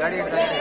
ಗಾಡಿ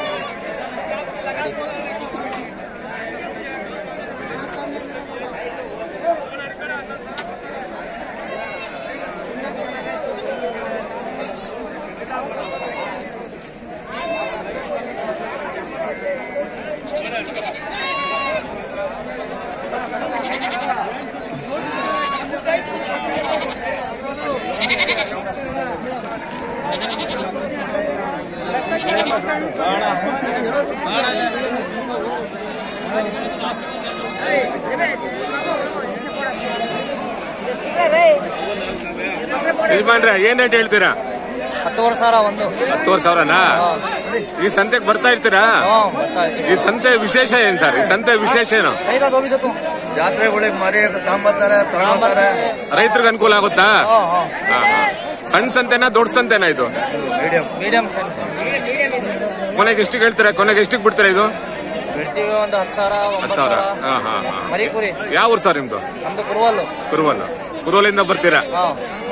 ಯಜಮಾನ್ರೆ ಏನ್ ರೇಟ್ ಹೇಳ್ತೀರಾ ಹತ್ತುವರೆ ಸಾವಿರ ಒಂದು ಹತ್ತುವರೆ ಸಾವಿರನಾ ಈ ಸಂತೆಗೆ ಬರ್ತಾ ಇರ್ತೀರಾ ಹ್ಮ್ ಬರ್ತಾ ಇದ್ದೀವಿ ಈ ಸಂತೆ ವಿಶೇಷ ಏನ್ ಸರ್ ಈ ಸಂತೆ ವಿಶೇಷ ಏನು ಐದು ಹೋಗಿದ್ದು ಜಾತ್ರೆಗಳಿಗೆ ಮರಿ ತಗೊಂಬತ್ತಾರೆ ತಗೊಂಬತ್ತಾರೆ ರೈತರಿಗೆ ಅನುಕೂಲ ಆಗುತ್ತಾ ಹಾ ಹಾ ಹಾ, ಹಾ. ಸಣ್ಣ ಸಂತೆನಾ ದೊಡ್ಡ ಸಂತೆನಾ ಇದು ಮೀಡಿಯಂ ಮೀಡಿಯಂ ಸೆಂಟ್ ಕೊನೆಗೆ ಎಷ್ಟಿಗೆ ಹೇಳ್ತೀರಾ ಕೊನೆಗೆ ಎಷ್ಟಿಗೆ ಬಿಡ್ತೀರಾ ಇದು ಬಿಡ್ತೀವಿ ಒಂದು ಹತ್ತು ಸಾವಿರ ಹತ್ತು ಒಂಬತ್ತು ಸಾವಿರ ಸಾವಿರ ಹಾ ಹಾ ಹಾ ಮರಿ ಕುರಿ ಯಾವ ಊರು ಸರ್ ನಿಮ್ದು ನಮ್ದು ಕುರುವಲ್ಲು ಕುರುವಲ್ ಕುರುವಲಿಂದ ಬರ್ತೀರಾ ಹಾ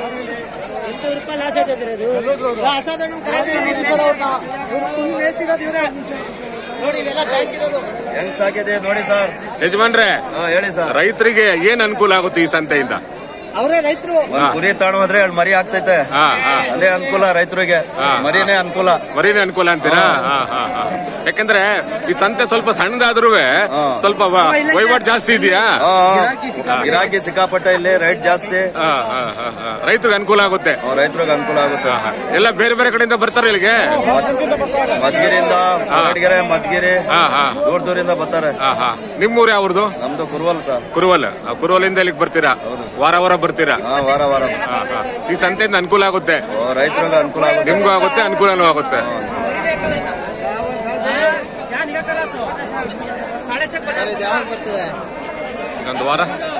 ಹೆಂಗ್ ಸಾಕಿದೆ ನೋಡಿ ಸರ್ ಯಜಮಾನ್ರೆ ಹಾ ಹೇಳಿ ಸರ್ ರೈತರಿಗೆ ಏನ್ ಅನುಕೂಲ ಆಗುತ್ತೆ ಈ ಸಂತೆಯಿಂದ ಒಂದ್ ಕುರಿ ತಗೊಂಡ್ರೆ ಎರಡು ಮರಿ ಆಗ್ತೈತೆ ಹಾ ಹಾ ಅದೇ ಅನುಕೂಲ ರೈತರಿಗೆ ಹಾ. ಮರಿನೇ ಅನುಕೂಲ ಮರಿನೇ ಅನುಕೂಲ ಅಂತೀರಾ ಹಾ ಹಾ ಹಾ ಯಾಕಂದ್ರೆ ಈ ಸಂತೆ ಸ್ವಲ್ಪ ಸಣ್ಣದಾದ್ರೂ ಹಾ. ಸ್ವಲ್ಪ ವ- ವಹಿವಾಟು ಜಾಸ್ತಿ ಇದೆಯಾ ಹಾ, ಹಾ. ಗಿರಾಕಿ ಸಿಕ್ಕಾಪಟ್ಟೆ ಇಲ್ಲಿ ರೇಟ್ ಜಾಸ್ತಿ ಹಾ ಹಾ ಹಾ ಹಾ ರೈತರಿಗೆ ಅನುಕೂಲ ಆಗುತ್ತೆ ರೈತರಿಗೆ ಅನುಕೂಲ ಆಗುತ್ತೆ ಹಾ, ಹಾ. ಎಲ್ಲ ಬೇರೆ ಬೇರೆ ಕಡೆಯಿಂದ ಬರ್ತಾರೆ ಇಲ್ಲಿಗೆ ಮದ್ಗಿರಿಂದ ಮಗಡ್ಗೆರೆ ಮದ್ಗಿರಿ ಹಾ ಹಾ ದೂರ ದೂರಿಂದ ಬರ್ತಾರೆ ಹಾ ಹಾ ನಿಮ್ಮೂರು ಯಾವ್ದು ನಮ್ದು ಕುರುವಲ್ ಸರ್ ಕುರುವಲ್ ಆ, ಕುರುವಲಿಂದ ಇಲ್ಲಿಗೆ ಬರ್ತೀರಾ ವಾರ ವಾರ ಬರ್ತೀರಾ ಹಾ ವಾರ ವಾರ ಹಾ ಹಾ ಈ ಸಂತೆಯಿಂದ ಅನುಕೂಲ ಆಗುತ್ತೆ ರೈತರಿಗೆ ಅನುಕೂಲ ಆಗುತ್ತೆ ನಿಮ್ಗೂ ಆಗುತ್ತೆ ಅನುಕೂಲನೂ ಆಗುತ್ತೆ ಇನ್ನೊಂದು ವಾರ